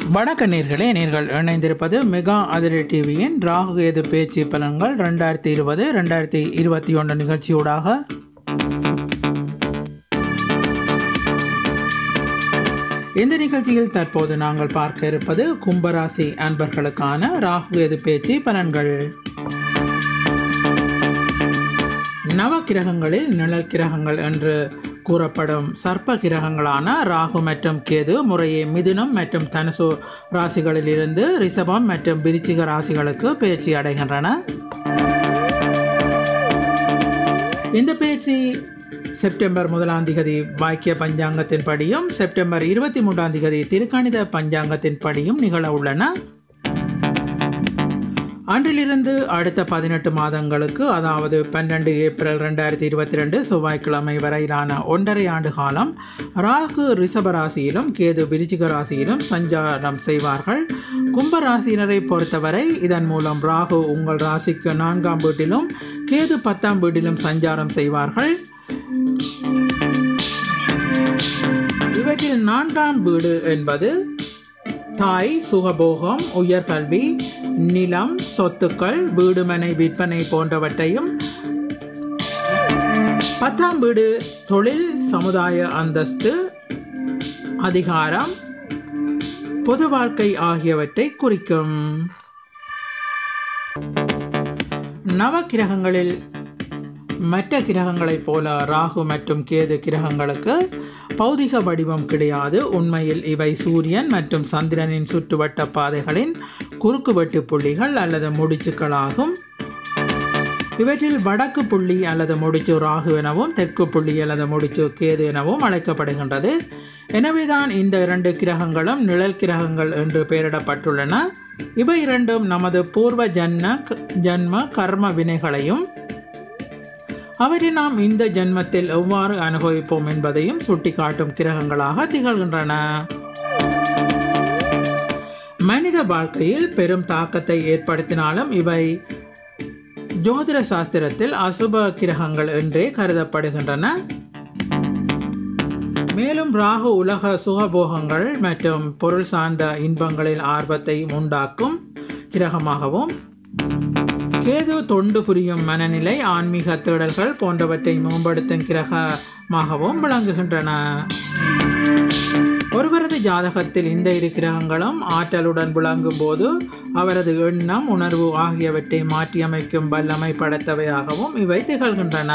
வணக்க நேர்களே நேர்கள் இணைந்திருப்பது மெகா அதிரி டிவியின் ராகு கேது பேச்சு பலன்கள் ரெண்டாயிரத்தி இருபது ரெண்டாயிரத்தி இருபத்தி ஒன்று நிகழ்ச்சியூடாக இந்த நிகழ்ச்சியில் தற்போது நாங்கள் பார்க்க இருப்பது கும்பராசி அன்பர்களுக்கான ராகு கேது பேச்சு பலன்கள் நவ கிரகங்களில் நிழல் கிரகங்கள் என்று கூறப்படும் சர்ப்ப கிரகங்களான ராகு மற்றும் கேது முறையே மிதுனம் மற்றும் தனுசு ராசிகளில் இருந்து ரிஷபம் மற்றும் விருச்சிக ராசிகளுக்கு பேச்சு அடைகின்றன இந்த பேச்சு செப்டம்பர் முதலாம் திகதி வாக்கிய பஞ்சாங்கத்தின் படியும் செப்டம்பர் இருபத்தி மூன்றாம் திகதி திருக்கணித பஞ்சாங்கத்தின் படியும் நிகழ உள்ளன அன்றிலிருந்து அடுத்த பதினெட்டு மாதங்களுக்கு அதாவது பன்னெண்டு ஏப்ரல் ரெண்டாயிரத்தி இருபத்தி ரெண்டு செவ்வாய்க்கிழமை வரையிலான ஒன்றரை ஆண்டு காலம் ராகு ரிஷப ராசியிலும் கேது விருச்சிக ராசியிலும் சஞ்சாரம் செய்வார்கள் கும்ப ராசியினரை பொறுத்தவரை இதன் மூலம் ராகு உங்கள் ராசிக்கு நான்காம் வீட்டிலும் கேது பத்தாம் வீட்டிலும் சஞ்சாரம் செய்வார்கள் இவற்றில் நான்காம் வீடு என்பது தாய் சுகபோகம் உயர்கல்வி நிலம் சொத்துக்கள் வீடுமனை விற்பனை போன்றவற்றையும் பத்தாம் வீடு தொழில் சமுதாய அந்தஸ்து அதிகாரம் பொது வாழ்க்கை ஆகியவற்றை குறிக்கும் நவ கிரகங்களில் மற்ற கிரகங்களைப் போல ராகு மற்றும் கேது கிரகங்களுக்கு பௌதிக வடிவம் கிடையாது உண்மையில் இவை சூரியன் மற்றும் சந்திரனின் சுற்றுவட்ட பாதைகளின் குறுக்குவெட்டு புள்ளிகள் அல்லது முடிச்சுக்களாகும் இவற்றில் வடக்கு புள்ளி அல்லது முடிச்சு ராகு எனவும் தெற்கு புள்ளி அல்லது முடிச்சு கேது எனவும் அழைக்கப்படுகின்றது எனவேதான் இந்த இரண்டு கிரகங்களும் நிழல் கிரகங்கள் என்று பெயரிடப்பட்டுள்ளன இவை இரண்டும் நமது பூர்வ ஜன்ம ஜன்ம கர்ம வினைகளையும் அவரை நாம் இந்த ஜென்மத்தில் எவ்வாறு அனுபவிப்போம் என்பதையும் சுட்டிக்காட்டும் கிரகங்களாக திகழ்கின்றன மனித வாழ்க்கையில் பெரும் தாக்கத்தை ஏற்படுத்தினாலும் இவை ஜோதிட சாஸ்திரத்தில் அசுப கிரகங்கள் என்றே கருதப்படுகின்றன மேலும் ராகு உலக சுகபோகங்கள் மற்றும் பொருள் சார்ந்த இன்பங்களில் ஆர்வத்தை உண்டாக்கும் கிரகமாகவும் கேது தொண்டு புரியும் மனநிலை ஆன்மீக தேடல்கள் போன்றவற்றை மேம்படுத்தும் கிரகமாகவும் விளங்குகின்றன ஒருவரது ஜாதகத்தில் இந்த இரு கிரகங்களும் ஆற்றலுடன் விளங்கும் போது அவரது எண்ணம் உணர்வு ஆகியவற்றை மாற்றியமைக்கும் வல்லமை படைத்தவையாகவும் இவை திகழ்கின்றன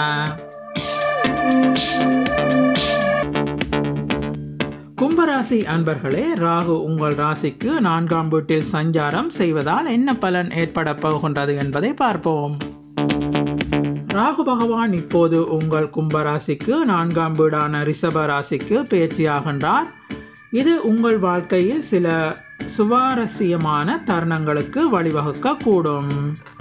கும்பராசி அன்பர்களே ராகு உங்கள் ராசிக்கு நான்காம் வீட்டில் சஞ்சாரம் செய்வதால் என்ன பலன் ஏற்பட போகின்றது என்பதை பார்ப்போம் ராகு பகவான் இப்போது உங்கள் கும்பராசிக்கு நான்காம் வீடான ரிஷப ராசிக்கு பேச்சியாகின்றார் இது உங்கள் வாழ்க்கையில் சில சுவாரஸ்யமான தருணங்களுக்கு வழிவகுக்க கூடும்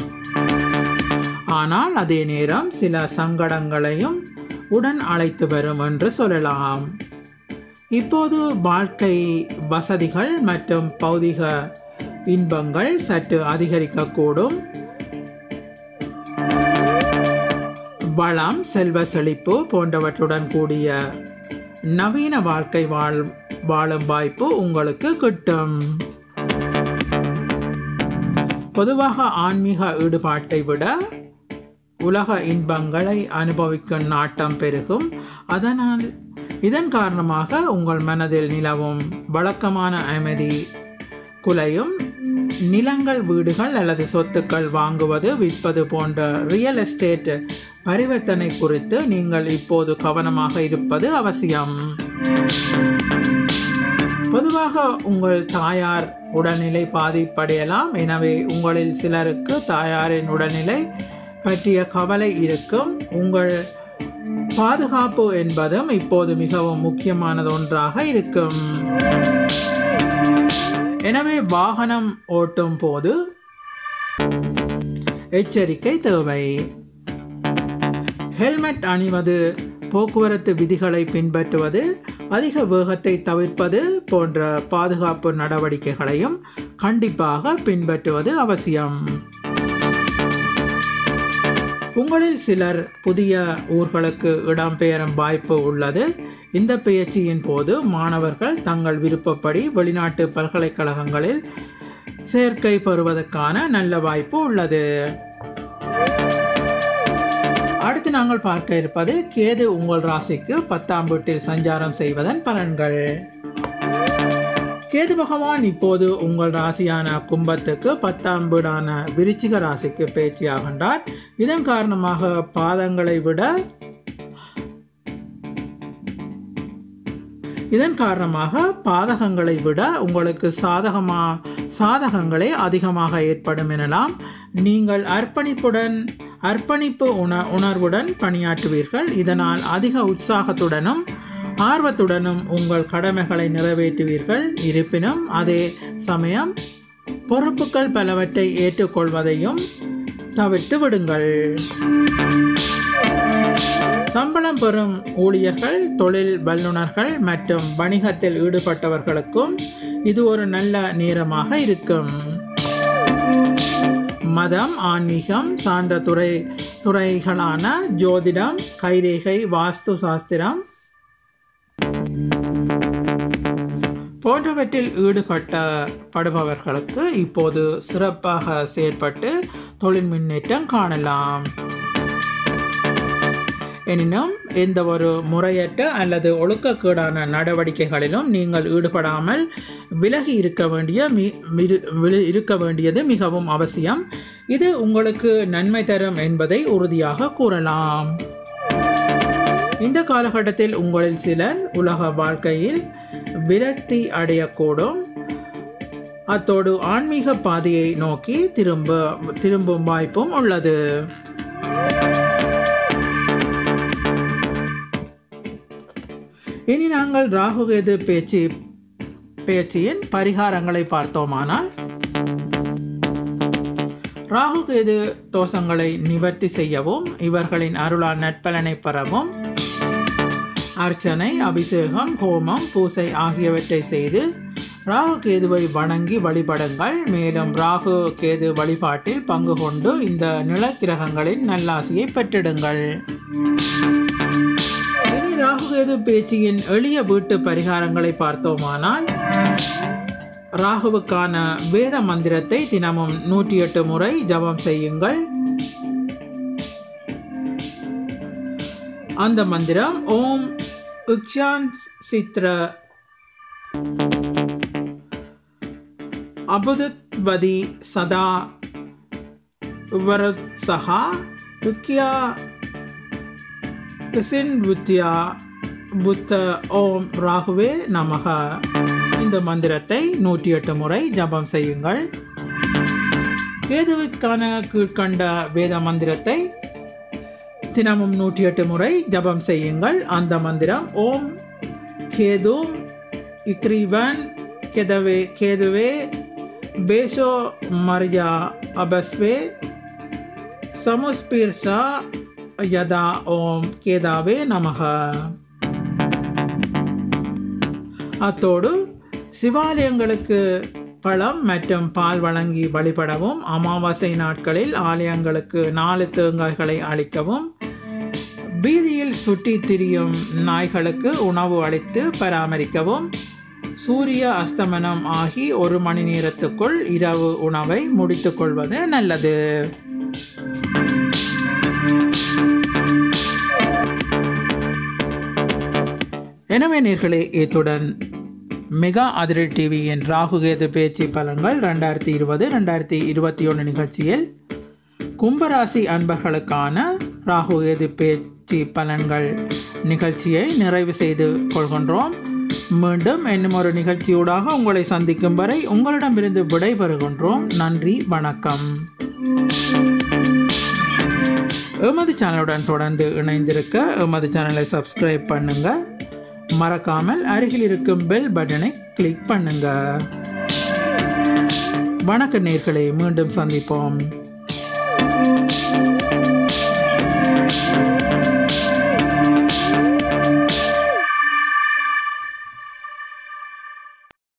ஆனால் அதே நேரம் சில சங்கடங்களையும் உடன் அழைத்து வரும் என்று சொல்லலாம் இப்போது வாழ்க்கை வசதிகள் மற்றும் பௌதிக இன்பங்கள் சற்று அதிகரிக்கக்கூடும் வளம் செல்வ செழிப்பு போன்றவற்றுடன் கூடிய நவீன வாழ்க்கை வாழ் வாழும் வாய்ப்பு உங்களுக்கு கிட்டும் பொதுவாக ஆன்மீக ஈடுபாட்டை விட உலக இன்பங்களை அனுபவிக்கும் நாட்டம் பெருகும் அதனால் இதன் காரணமாக உங்கள் மனதில் நிலவும் வழக்கமான அமைதி குலையும் நிலங்கள் வீடுகள் அல்லது சொத்துக்கள் வாங்குவது விற்பது போன்ற ரியல் எஸ்டேட் பரிவர்த்தனை குறித்து நீங்கள் இப்போது கவனமாக இருப்பது அவசியம் பொதுவாக உங்கள் தாயார் உடல்நிலை பாதிப்படையலாம் எனவே உங்களில் சிலருக்கு தாயாரின் உடல்நிலை பற்றிய கவலை இருக்கும் உங்கள் பாதுகாப்பு என்பதும் இப்போது மிகவும் முக்கியமானது ஒன்றாக இருக்கும் எனவே வாகனம் ஓட்டும் போது எச்சரிக்கை தேவை ஹெல்மெட் அணிவது போக்குவரத்து விதிகளை பின்பற்றுவது அதிக வேகத்தை தவிர்ப்பது போன்ற பாதுகாப்பு நடவடிக்கைகளையும் கண்டிப்பாக பின்பற்றுவது அவசியம் உங்களில் சிலர் புதிய ஊர்களுக்கு இடம்பெயரும் வாய்ப்பு உள்ளது இந்த பயிற்சியின் போது மாணவர்கள் தங்கள் விருப்பப்படி வெளிநாட்டு பல்கலைக்கழகங்களில் சேர்க்கை பெறுவதற்கான நல்ல வாய்ப்பு உள்ளது அடுத்து நாங்கள் பார்க்க இருப்பது கேது உங்கள் ராசிக்கு பத்தாம் வீட்டில் சஞ்சாரம் செய்வதன் பலன்கள் கேது பகவான் இப்போது உங்கள் ராசியான கும்பத்துக்கு பத்தாம் வீடான விருச்சிக ராசிக்கு பேச்சியாகின்றார் இதன் காரணமாக பாதங்களை விட இதன் காரணமாக பாதகங்களை விட உங்களுக்கு சாதகமா சாதகங்களே அதிகமாக ஏற்படும் எனலாம் நீங்கள் அர்ப்பணிப்புடன் அர்ப்பணிப்பு உண உணர்வுடன் பணியாற்றுவீர்கள் இதனால் அதிக உற்சாகத்துடனும் ஆர்வத்துடனும் உங்கள் கடமைகளை நிறைவேற்றுவீர்கள் இருப்பினும் அதே சமயம் பொறுப்புகள் பலவற்றை ஏற்றுக்கொள்வதையும் தவிர்த்து விடுங்கள் சம்பளம் பெறும் ஊழியர்கள் தொழில் வல்லுநர்கள் மற்றும் வணிகத்தில் ஈடுபட்டவர்களுக்கும் இது ஒரு நல்ல நேரமாக இருக்கும் மதம் ஆன்மீகம் சார்ந்த துறை துறைகளான ஜோதிடம் கைரேகை வாஸ்து சாஸ்திரம் போன்றவற்றில் ஈடுபட்ட படுபவர்களுக்கு இப்போது சிறப்பாக செயற்பட்டு தொழில் முன்னேற்றம் காணலாம் எனினும் எந்த ஒரு முறையற்ற அல்லது ஒழுக்கக்கேடான நடவடிக்கைகளிலும் நீங்கள் ஈடுபடாமல் விலகி இருக்க வேண்டிய மி மிரு- விழு- இருக்க வேண்டியது மிகவும் அவசியம் இது உங்களுக்கு நன்மை தரும் என்பதை உறுதியாக கூறலாம் இந்த காலகட்டத்தில் உங்களில் சிலர் உலக வாழ்க்கையில் விரக்தி அடையக்கூடும் அத்தோடு ஆன்மீக பாதையை நோக்கி திரும்ப திரும்பும் வாய்ப்பும் உள்ளது இனி நாங்கள் ராகுகேது பேச்சு பேச்சியின் பரிகாரங்களை பார்த்தோமானால் ராகுகேது தோஷங்களை நிவர்த்தி செய்யவும் இவர்களின் அருளால் நட்பலனை பெறவும் அர்ச்சனை அபிஷேகம் ஹோமம் பூசை ஆகியவற்றை செய்து ராகு கேதுவை வணங்கி வழிபடுங்கள் மேலும் ராகு கேது வழிபாட்டில் பங்கு கொண்டு இந்த நிலக்கிரகங்களின் நல்லாசியை பெற்றிடுங்கள் இனி ராகு கேது பேச்சியின் எளிய வீட்டு பரிகாரங்களை பார்த்தோமானால் ராகுவுக்கான வேத மந்திரத்தை தினமும் நூற்றி எட்டு முறை ஜபம் செய்யுங்கள் அந்த மந்திரம் ஓம் உக்ஷான் சித்ர அபுதத்வதி சதா விவரத்சகா உக்கியா கிசின் புத்தியா புத்த ஓம் ராகுவே நமக இந்த மந்திரத்தை நூற்றி எட்டு முறை ஜபம் செய்யுங்கள் கேதுவுக்கான கீழ்கண்ட வேத மந்திரத்தை தினமும் நூற்றி எட்டு முறை ஜபம் செய்யுங்கள் அந்த மந்திரம் ஓம் கேது இக்ரீவன் கேதவே கேதுவே பேசோ மர்யா அபஸ்வே சமுஸ்பீர்ஷா யதா ஓம் கேதாவே நமக அத்தோடு சிவாலயங்களுக்கு பழம் மற்றும் பால் வழங்கி வழிபடவும் அமாவாசை நாட்களில் ஆலயங்களுக்கு நாலு தேங்காய்களை அளிக்கவும் வீதியில் சுற்றி திரியும் நாய்களுக்கு உணவு அளித்து பராமரிக்கவும் சூரிய அஸ்தமனம் ஆகி ஒரு மணி நேரத்துக்குள் இரவு உணவை முடித்துக்கொள்வது நல்லது எனவே நேர்களே இத்துடன் மெகா அதிரி டிவியின் ராகுகேது பேச்சு பலன்கள் ரெண்டாயிரத்தி இருபது ரெண்டாயிரத்தி இருபத்தி ஒன்று நிகழ்ச்சியில் கும்பராசி அன்பர்களுக்கான ராகுகேது பேச்சு பலன்கள் நிகழ்ச்சியை நிறைவு செய்து கொள்கின்றோம் மீண்டும் இன்னும் ஒரு நிகழ்ச்சியூடாக உங்களை சந்திக்கும் வரை உங்களிடமிருந்து விடைபெறுகின்றோம் நன்றி வணக்கம் எமது சேனலுடன் தொடர்ந்து இணைந்திருக்க எமது சேனலை சப்ஸ்கிரைப் பண்ணுங்க மறக்காமல் அருகில் இருக்கும் பெல் பட்டனை கிளிக் பண்ணுங்க வணக்க நேர்களே மீண்டும் சந்திப்போம்